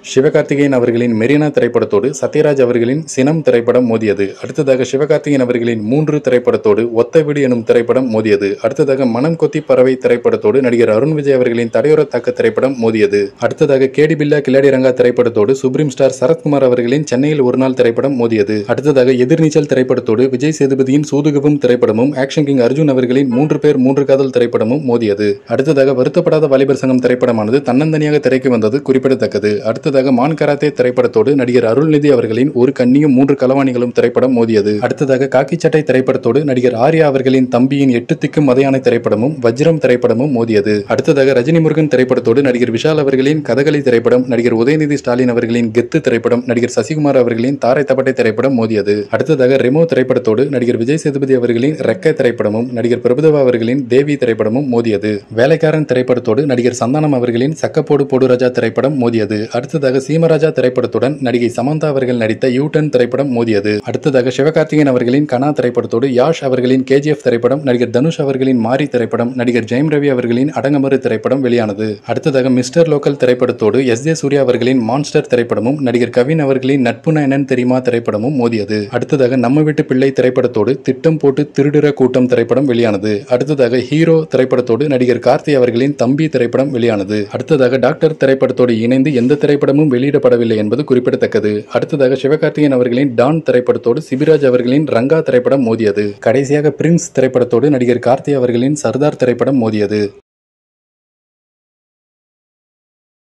சிவகார்த்திகேயன் அவர்களின் மெரினா திரைப்படத்தோடு சத்யராஜ் அவர்களின் சினம் திரைப்படம் மோதியது அடுத்ததாக சிவகார்த்திகேயன் அவர்களின் மூன்று திரைப்படத்தோடு ஒத்த வீடு எனும் திரைப்படம் மோதியது அடுத்ததாக மனம் கொத்தி பறவை திரைப்படத்தோடு நடிகர் அருண் விஜய் அவர்களின் தடையுற தாக்க திரைப்படம் மோதியது அடுத்ததாக கேடி பில்லா கில்லாடி ரங்கா திரைப்படத்தோடு சுப்ரீம் ஸ்டார் சரத்குமார் அவர்களின் சென்னையில் ஒரு நாள் திரைப்படம் மோதியது அடுத்ததாக எதிர்நீச்சல் திரைப்படத்தோடு விஜய் சேதுபதியின் சூதுகவும் திரைப்படமும் ஆக்ஷன் கிங் அர்ஜுன் அவர்களின் மூன்று பேர் மூன்று காதல் திரைப்படமும் மோதியது அடுத்ததாக வருத்தப்படாத வாலிபர் சங்கம் திரைப்படமானது தன்னந்தனியாக திரைக்கு வந்தது குறிப்பிடத்தக்கது அடுத்ததாக மான் கராத்தே திரைப்படத்தோடு நடிகர் அருள்நிதி அவர்களின் ஒரு கண்ணியும் மூன்று களவாணிகளும் திரைப்படம் மோதியது அடுத்ததாக காக்கி சட்டை திரைப்படத்தோடு நடிகர் ஆர்யா அவர்களின் தம்பியின் எட்டு திக்கும் மதையான திரைப்படமும் வஜ்ரம் திரைப்படமும் மோதியது அடுத்ததாக ரஜினி முருகன் திரைப்படத்தோடு நடிகர் விஷால் அவர்களின் கதகளி திரைப்படம் நடிகர் உதயநிதி ஸ்டாலின் அவர்களின் கெத்து திரைப்படம் நடிகர் சசிகுமார் அவர்களின் தாரை தப்பட்டை திரைப்படம் மோதியது அடுத்ததாக ரெமோ திரைப்படத்தோடு நடிகர் விஜய் சேதுபதி அவர்களின் ரெக்க திரைப்படமும் நடிகர் பிரபுதேவா அவர்களின் தேவி திரைப்படமும் மோதியது வேலைக்காரன் திரைப்படத்தோடு நடிகர் சந்தானம் அவர்களின் சக்கப்போடு போடு ராஜா திரைப்படம் மோதியது அடுத்ததாக சீமராஜா திரைப்படத்துடன் நடிகை சமந்தா அவர்கள் நடித்த யூட்டன் திரைப்படம் மோதியது அடுத்ததாக சிவகார்த்திகேயன் அவர்களின் கனா திரைப்படத்தோடு யாஷ் அவர்களின் கேஜிஎஃப் திரைப்படம் நடிகர் தனுஷ் அவர்களின் மாரி திரைப்படம் நடிகர் ஜெயம் ரவி அவர்களின் அடங்கமறு திரைப்படம் வெளியானது அடுத்ததாக மிஸ்டர் லோக்கல் திரைப்படத்தோடு எஸ் ஜே சூர்யா அவர்களின் மான்ஸ்டர் திரைப்படமும் நடிகர் கவின் அவர்களின் நட்புனா என்னன்னு தெரியுமா திரைப்படமும் மோதியது அடுத்ததாக நம்ம வீட்டு பிள்ளை திரைப்படத்தோடு திட்டம் போட்டு திருடுற கூட்டம் திரைப்படம் வெளியானது அடுத்ததாக ஹீரோ திரைப்படத்தோடு நடிகர் கார்த்தி அவர்களின் தம்பி திரைப்படம் வெளியானது அடுத்ததாக டாக்டர் திரைப்படத்தோடு இணைந்து எந்த திரைப்படமும் வெளியிடப்படவில்லை என்பது குறிப்பிடத்தக்கது அடுத்ததாக சிவகார்த்திகேயன் அவர்களின் டான் திரைப்படத்தோடு சிபிராஜ் அவர்களின் ரங்கா திரைப்படம் மோதியது கடைசியாக பிரின்ஸ் திரைப்படத்தோடு நடிகர் கார்த்தி அவர்களின் சர்தார் திரைப்படம் மோதியது